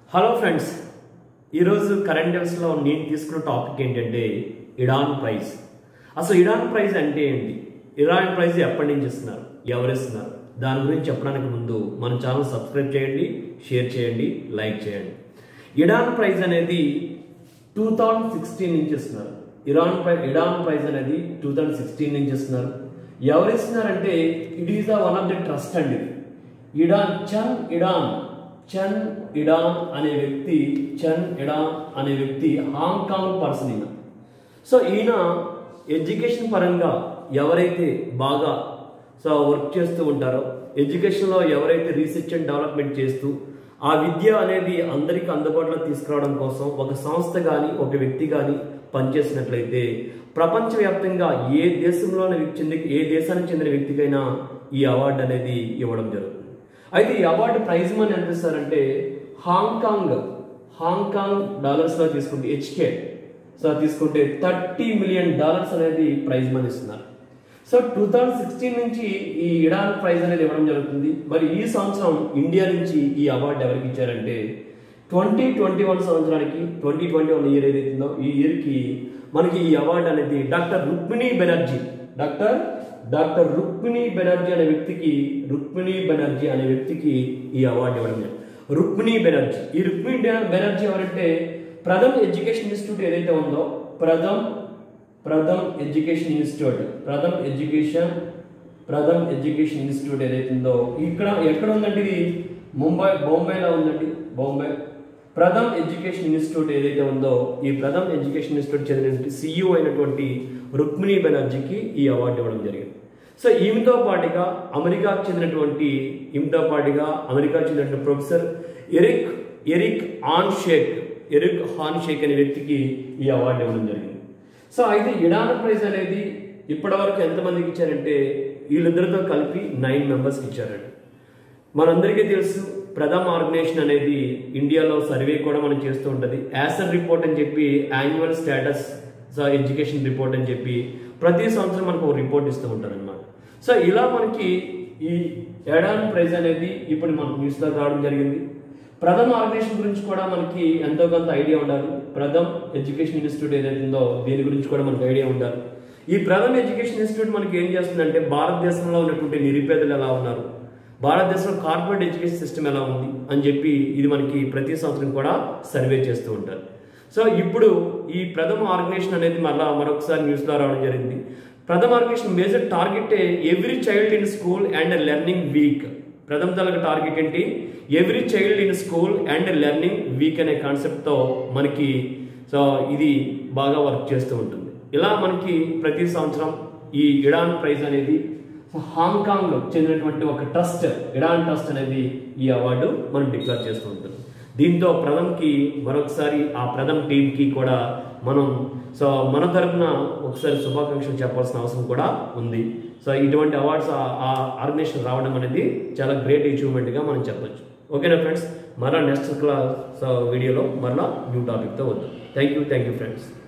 hello friends ఈరోజు current అఫైర్స్లో నేను తీసుకున్న టాపిక్ ఏంటంటే ఇరాన్ ప్రైజ్ అసలు ఇరాన్ ప్రైజ్ అంటే ఏంటి ఇరాన్ ప్రైజ్ ఎప్పటి నుంచి ఇస్తున్నారు ఎవరు ఇస్తున్నారు దాని గురించి చెప్పడానికి ముందు మన ఛానల్ సబ్స్క్రైబ్ చేయండి షేర్ చేయండి లైక్ చేయండి ఇరాన్ ప్రైజ్ అనేది టూ థౌజండ్ సిక్స్టీన్ నుంచి ఇస్తున్నారు ఇరాన్ ప్రై ఇరాన్ ప్రైజ్ అనేది టూ థౌజండ్ సిక్స్టీన్ నుంచి ఇస్తున్నారు ఎవరు ఇస్తున్నారంటే it is the one of the trust అండి ఇడాన్ చన్ ఇడాన్ చన్ ఇడాన్ అనే వ్యక్తి చన్ ఇడాన్ అనే వ్యక్తి హాంకాంగ్ పర్సన్ ఈయన సో ఈయన ఎడ్యుకేషన్ పరంగా ఎవరైతే బాగా సో వర్క్ చేస్తూ ఉంటారో ఎడ్యుకేషన్లో ఎవరైతే రీసెర్చ్ అండ్ డెవలప్మెంట్ చేస్తూ ఆ విద్య అనేది అందరికీ అందుబాటులో తీసుకురావడం కోసం ఒక సంస్థ కానీ ఒక వ్యక్తి కానీ పనిచేసినట్లయితే ప్రపంచవ్యాప్తంగా ఏ దేశంలోని చెంది ఏ దేశానికి చెందిన వ్యక్తికైనా ఈ అవార్డు అనేది ఇవ్వడం జరుగుతుంది అయితే ఈ అవార్డు ప్రైజ్ మనీ ఎంత ఇస్తారంటే హాంకాంగ్ హాంకాంగ్ డాలర్స్లో తీసుకుంటే హెచ్కే సో తీసుకుంటే థర్టీ మిలియన్ డాలర్స్ అనేది ప్రైజ్ మనీ ఇస్తున్నారు సో టూ థౌజండ్ సిక్స్టీన్ నుంచి ఈ ఇడాన్ ప్రైజ్ అనేది ఇవ్వడం జరుగుతుంది మరి ఈ సంవత్సరం ఇండియా నుంచి ఈ అవార్డు ఎవరికి ఇచ్చారంటే ట్వంటీ ట్వంటీ వన్ సంవత్సరానికి ట్వంటీ ట్వంటీ వన్ ఇయర్ ఏదైతుందో ఈ ఇయర్కి మనకి ఈ అవార్డు అనేది doctor Rukmini Banerjee doctor doctor Rukmini Banerjee అనే వ్యక్తికి రుక్మిణి బెనర్జీ అనే వ్యక్తికి ఈ అవార్డు ఇవ్వడం జరిగింది రుక్మిణి బెనర్జీ ఈ రుక్మిణి బెనర్జీ ఎవరంటే ప్రథమ్ ఎడ్యుకేషన్ ఇన్స్టిట్యూట్ ఏదైతే ఉందో Pratham Pratham education institute Pratham education Pratham education institute ఏదైతే ఉందో ఇక్కడ ఎక్కడ ఉందండి ఇది ముంబై బొంబైలో ఉందండి బొంబై ప్రథమ్ ఎడ్యుకేషన్ ఇన్స్టిట్యూట్ ఏదైతే ఉందో ఈ ప్రథమ్ ఎడ్యుకేషన్ ఇన్స్టిట్యూట్ చెందిన సిఇఓ అయినటువంటి రుక్మిణి బెనర్జీకి ఈ అవార్డు ఇవ్వడం జరిగింది సో ఈమెతో పాటుగా అమెరికాకు చెందినటువంటి ఈమెతో పాటుగా అమెరికాకు చెందినటువంటి professor Eric Eric Hanushek Eric Hanushek అనే వ్యక్తికి ఈ అవార్డు ఇవ్వడం జరిగింది సో అయితే ఇడాన్ ప్రైజ్ అనేది ఇప్పటివరకు ఎంతమందికి ఇచ్చారంటే వీళ్ళిద్దరితో కలిపి నైన్ మెంబర్స్కి ఇచ్చారండి మనందరికీ తెలుసు ప్రథమ ఆర్గనైజేషన్ అనేది ఇండియాలో సర్వే కూడా మనం చేస్తూ ఉంటుంది యాసర్ రిపోర్ట్ అని చెప్పి యాన్యువల్ స్టేటస్ ఎడ్యుకేషన్ రిపోర్ట్ అని చెప్పి ప్రతి సంవత్సరం మనకు ఒక రిపోర్ట్ ఇస్తూ ఉంటారు అనమాట సో ఇలా మనకి ఈ ఎడాన్ ప్రైజ్ అనేది ఇప్పుడు మనకు న్యూస్లో రావడం జరిగింది ప్రథమ ఆర్గనైజేషన్ గురించి కూడా మనకి ఎంతో కొంత ఐడియా ఉండాలి ప్రథమ్ ఎడ్యుకేషన్ ఇన్స్టిట్యూట్ ఏదైతే ఉందో దీని గురించి కూడా మనకు ఐడియా ఉండాలి ఈ ప్రథమ్ ఎడ్యుకేషన్ ఇన్స్టిట్యూట్ మనకి ఏం చేస్తుందంటే భారతదేశంలో ఉన్నటువంటి నిరుపేదలు ఎలా ఉన్నారు భారతదేశంలో కార్పొరేట్ ఎడ్యుకేషన్ సిస్టమ్ ఎలా ఉంది అని చెప్పి ఇది మనకి ప్రతి సంవత్సరం కూడా సర్వే చేస్తూ ఉంటారు సో ఇప్పుడు ఈ ప్రథమ ఆర్గనైజేషన్ అనేది మళ్ళా మరొకసారి న్యూస్లో రావడం జరిగింది Pratham organisation major target every child in school and learning week Pratham తలక టార్గెట్ ఏంటి every child in school and learning week అనే కాన్సెప్ట్తో మనకి సో ఇది బాగా వర్క్ చేస్తూ ఉంటుంది ఇలా మనకి ప్రతి సంవత్సరం ఈ ఇడాన్ ప్రైజ్ అనేది హాంకాంగ్ చెందినటువంటి ఒక ట్రస్ట్ ఇడాన్ ట్రస్ట్ అనేది ఈ అవార్డు మనం డిక్లేర్ చేస్తూ ఉంటుంది దీంతో ప్రథమ్కి మరొకసారి ఆ ప్రథమ్ టీంకి కూడా మనం సో మన తరఫున ఒకసారి శుభాకాంక్షలు చెప్పాల్సిన అవసరం కూడా ఉంది సో ఇటువంటి అవార్డ్స్ ఆ ఆర్గనైజేషన్ రావడం అనేది చాలా గ్రేట్ అచీవ్మెంట్గా మనం చెప్పొచ్చు ఓకేనా ఫ్రెండ్స్ మరలా నెక్స్ట్ క్లాస్ వీడియోలో మరలా న్యూ టాపిక్తో వద్దాం thank you thank you friends